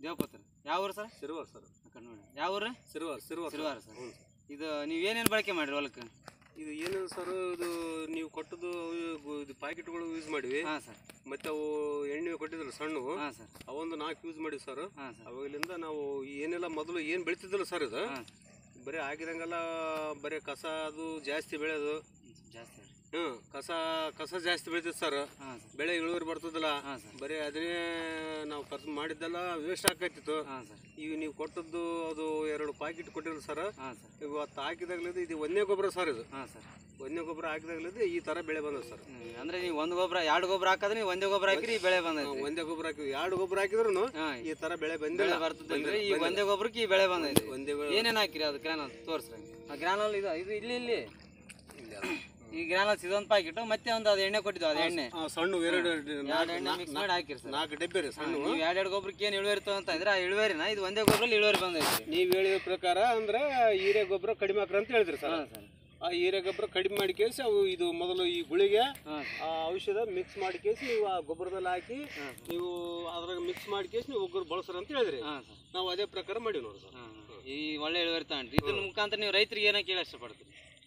ದೇವಪತ್ರ ಯಾವ ಊರು sir ಸಿರುವಾರ್ sir ಆ ಕಡೆ ನೋಡಿ ಯಾವ ಊರು ಸಿರುವಾರ್ ಸಿರುವಾರ್ ಸಿರುವಾರ ಸರ್ ಹ್ಞೂ ಇದು ನೀವು ಏನೇನು ಬಳಕೆ ಮಾಡಿರಿ ಹೊಲಕ್ಕೆ ಇದು ಏನಿದೆ ಸರ್ ಇದು ನೀವು ಕೊಟ್ಟದ್ದು ಇವು ಇದು ಪ್ಯಾಕೆಟ್ಗಳು ಯೂಸ್ ಮಾಡಿವಿ ಹಾಂ ಸರ್ ಮತ್ತೆ ಅವು ಎಣ್ಣೆ ಕೊಟ್ಟಿದ್ರು ಸಣ್ಣವು ಹಾಂ ಸರ್ ಅವೊಂದು ನಾಲ್ಕು ಯೂಸ್ ಮಾಡಿವಿ ಸರ್ ಹಾಂ ಸರ್ ಅವಾಗಲಿಂದ ನಾವು ಏನೆಲ್ಲ ಮೊದಲು ಏನು ಬೆಳಿತಿದ್ದಿಲ್ಲ ಸರ್ ಇದು ಹಾಂ ಬರೀ ಹಾಕಿದಂಗೆಲ್ಲ ಬರೀ ಕಸ ಅದು ಜಾಸ್ತಿ ಬೆಳೆಯೋದು ಜಾಸ್ತಿ ರೀ ಹ್ಞೂ ಕಸ ಕಸ ಜಾಸ್ತಿ ಬೆಳಿತೈತೆ ಸರ್ ಹಾಂ ಸರ್ ಬೆಳೆ ಇಳುವರಿ ಬರ್ತದಿಲ್ಲ ಹಾಂ ಸರ್ ಬರೀ ಅದನ್ನೇ ನಾವು ಖರ್ಚು ಮಾಡಿದ್ದೆಲ್ಲ ವೇಸ್ಟ್ ಆಕೈತಿತ್ತು ಹಾಂ ಸರ್ ಈಗ ನೀವು ಕೊಟ್ಟದ್ದು ಅದು ಎರಡು ಪ್ಯಾಕೆಟ್ ಕೊಟ್ಟಿದ್ರು ಸರ್ ಹಾಂ ಸರ್ ಇವತ್ತು ಹಾಕಿದಾಗಲಿದ್ದು ಇದು ಒಂದೇ ಗೊಬ್ಬರ ಸರ್ ಇದು ಹಾಂ ಸರ್ ಒಂದೇ ಗೊಬ್ಬರ ಹಾಕಿದಾಗಲಿದ್ದು ಈ ಥರ ಬೆಳೆ ಬಂದದ ಸರ್ ಹ್ಮ್. ಅಂದ್ರೆ ನೀವು ಒಂದು ಗೊಬ್ಬರ ಎರಡು ಗೊಬ್ಬರ ಹಾಕಿದ್ರೆ ನೀವು ಒಂದೇ ಗೊಬ್ಬರ ಹಾಕಿರಿ ಈ ಬೆಳೆ ಬಂದೈತಿ ಒಂದೇ ಗೊಬ್ಬರ ಹಾಕಿದ್ವಿ ಎರಡು ಗೊಬ್ಬರ ಹಾಕಿದ್ರು ಹಾಂ ಈ ಥರ ಬೆಳೆ ಬಂದಿಲ್ಲ ಬೆಳೆ ಬರ್ತದೆ ಈ ಒಂದೇ ಗೊಬ್ಬರಕ್ಕೆ ಈ ಬೆಳೆ ಬಂದೈತಿ ಒಂದೇ ಬೆಳೆ ಏನೇನು ಹಾಕಿರಿ ಅದು ಗ್ರಾನಲ್ ತೋರಿಸ್ರಿ ಆ ಗ್ರಾನಲ್ ಇದು ಇದು ಇಲ್ಲಿ ಇಲ್ಲಿ ಇಲ್ಲ ಅಲ್ಲ. ಈ ಗ್ರಾನಲ್ಸ್ ಇದೊಂದು ಪ್ಯಾಕೆಟ್ ಮತ್ತೆ ಒಂದು ಅದು ಎಣ್ಣೆ ಕೊಟ್ಟಿದ್ದು ಅದು ಎಣ್ಣೆ ಆ, ಸಣ್ಣ ಎರಡು ಎರಡು ಎಣ್ಣೆ ಮಿಕ್ಸ್ ಮಾಡಿ ಹಾಕಿರಿ ಸರ್ ನಾಲ್ಕು ಡಬ್ಬೆ ರೀ ಸಣ್ಣ ನೀವು ಎರಡೆರಡು ಗೊಬ್ಬರಕ್ಕೆ ಏನು ಇಳುವರಿ ಅಂತ ಇದ್ರೆ ಆ ಇಳುವರಿನ ಇದು ಒಂದೇ ಗೊಬ್ಬರಲ್ಲಿ ಇಳುವರಿ ಬಂದೈತಿ ನೀವು ಹೇಳಿದ ಪ್ರಕಾರ ಅಂದ್ರೆ ಹೀರೆ ಗೊಬ್ಬರ ಕಡಿಮೆ ಹಾಕ್ರಿ ಅಂತ ಹೇಳಿದ್ರಿ ಸರ್ ಹಾಂ ಸರ್ ಆ ಹೀರೆ ಗೊಬ್ಬರ ಕಡಿಮೆ ಮಾಡಿ ಕೇಸಿ ಅವು ಇದು ಮೊದಲು ಈ ಗುಳಿಗೆ ಹಾಂ ಆ ಔಷಧ ಮಿಕ್ಸ್ ಮಾಡಿ ಕೇಸಿ ನೀವು ಆ ಗೊಬ್ಬರದಲ್ಲಿ ಹಾಕಿ ಹಾಂ ನೀವು ಅದ್ರಾಗ ಮಿಕ್ಸ್ ಮಾಡಿ ಕೇಸಿ ನೀವು ಒಗ್ಗರು ಬಳಸ್ರಿ ಅಂತ ಹೇಳಿದ್ರಿ ಹಾಂ ಸರ್ ನಾವು ಅದೇ ಪ್ರಕಾರ ಮಾಡೀವಿ ನೋಡಿ ಸರ್ ಹಾಂ ಈ ಒಳ್ಳೆ ಇಳುವರಿ ತಗೊಂಡ್ರಿ ಇದ್ರ ಮುಖಾಂತರ ನೀವು ರೈತರಿಗೆ ಏನೋ ಕೇಳಿ ಇಷ್ಟಪಡ್ತೀರಿ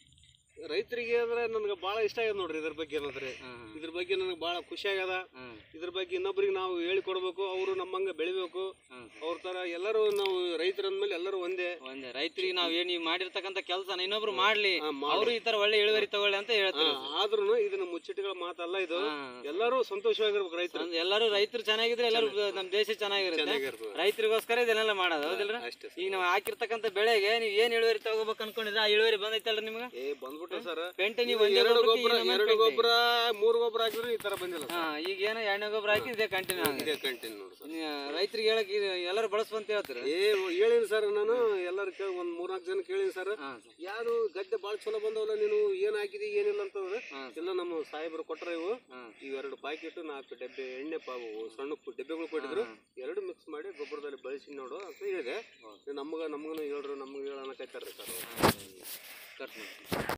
ರೈತರಿಗೆ ಅಂದ್ರೆ ನನಗೆ ಭಾಳ ಇಷ್ಟ ಆಗ್ಯದ ನೋಡ್ರಿ ಇದ್ರ ಬಗ್ಗೆ ಏನಂದ್ರೆ ಹಾಂ ಇದ್ರ ಬಗ್ಗೆ ನನಗೆ ಭಾಳ ಖುಷಿ ಆಗ್ಯದ ಹಾಂ ಇದ್ರ ಬಗ್ಗೆ ಇನ್ನೊಬ್ರಿಗೆ ನಾವು ಹೇಳಿಕೊಡ್ಬೇಕು ಅವರು ನಮ್ಮಂಗೆ ಬೆಳಿಬೇಕು ಹಾಂ ಅವ್ರ ಥರ ಎಲ್ಲರೂ ನಾವು ರೈತರ ಅಂದ್ಮೇಲೆ ಎಲ್ಲರೂ ಒಂದೇ ಒಂದೇ ರೈತರಿಗೆ ನಾವು ಏನು ನೀವು ಮಾಡಿರ್ತಕ್ಕಂಥ ಕೆಲಸ ಇನ್ನೊಬ್ರು ಮಾಡ್ಲಿ ಆ, ಮಾಡು. ಅವರು ಈ ತರ ಒಳ್ಳೆ ಇಳುವರಿ ತಗೊಳ್ಳಿ ಅಂತ ಹೇಳ್ತಾರೆ ಆದ್ರೂ ಇದನ್ನ ಮುಚ್ಚಿಟ್ಟುಗಳ ಮಾತಲ್ಲ ಇದು ಹಾ. ಎಲ್ಲರೂ ಸಂತೋಷವಾಗಿರ್ಬೇಕು ರೈತರು ಅಂದ್ರೆ ಎಲ್ಲರೂ ರೈತರು ಚೆನ್ನಾಗಿದ್ರೆ ಎಲ್ಲರೂ ನಮ್ಮ ದೇಶ ಚೆನ್ನಾಗಿರುತ್ತೆ ಚೆನ್ನಾಗಿರ್ಬೇಕು ರೈತರಿಗೋಸ್ಕರ ಇದನ್ನೆಲ್ಲ ಮಾಡೋದು ಹೌದಿಲ್ರ ಅಷ್ಟೇ ಈಗ ನಾವು ಹಾಕಿರ್ತಕ್ಕಂಥ ಬೆಳೆಗೆ ನೀವು ಏನ್ ಇಳುವರಿ ತಗೋಬೇಕು ಅನ್ಕೊಂಡಿದ್ರೆ ಆ ಇಳುವರಿ ಬಂದೈತಲ್ರಿ ನಿಮ್ಗೆ ಏ ಬಂದ್ಬಿಟ್ರೆ ಸರ್ ಪೆಂಟೆ ನೀವು ಒಂದೇ ಎರಡು ಗೊಬ್ಬರಕ್ಕೆ ಗೊಬ್ಬರ ಈ ನಮೂನಿ ಎರಡು ಪೆಂಟೆ. ಗೊಬ್ಬರ ಮೂರು ಗೊಬ್ಬರ ಹಾಕಿದ್ರು ಈ ತರ ಬಂದಿಲ್ಲ ಹಾ ಈಗ ಏನೋ ಎಣ್ಣೆ ಗೊಬ್ಬರ ಹಾಕಿ ಇದೇ ಕಂಟಿನ್ಯೂ ಆಗಿದೆ ಇದೇ ಕಂಟಿನ್ಯೂ ನೋಡಿ ಸರ್ ರೈತರಿಗೆ ಹೇಳಕ್ ಇದು ಎಲ್ಲರೂ ಬಳಸು ಅಂತ ಹೇಳ್ತಾರೆ ಏ ಹೇಳಿನಿ ಸರ್ ನಾನು ಎಲ್ಲರೂ ಕೇಳಿ ಒಂದ್ ಮೂರ್ನಾಲ್ಕು ಜನ ಕೇಳಿನಿ ಸರ್ ಹಾ ಸರ್ ಯಾರು ಗದ್ದೆ ಭಾಳ ಚಲೋ ಬಂದವಲ್ಲ ನೀನು ಏನ್ ಹಾಕಿದಿ ಏನಿಲ್ಲ ಅಂತಂದ್ರೆ ಹಾ ಎಲ್ಲ ನಮ್ಮ ಸಾಹೇಬರು ಕೊಟ್ರ ಇವು ಹಾ ಇವೆರಡು ಪ್ಯಾಕೆಟ್ ನಾಲ್ಕು ಡಬ್ಬೆ ಎಣ್ಣೆ ಪಾವು ಸಣ್ಣ ಪು- ಡಬ್ಬೆಗಳು ಕೊಟ್ಟಿದ್ರು ಎರಡು ಮಿಕ್ಸ್ ಮಾಡಿ ಗೊಬ್ಬರದಲ್ಲಿ ಬಳಸಿ ನೋಡು ಅಂತ ಹೇಳಿದೆ ನಮ್ಗ ನಮ್ಗನು ಹೇಳ್ರು ನಮ್ಗೆ ಹೇಳೋಣ ಸರ್ ಖರ್ಚು ಮಾಡಿ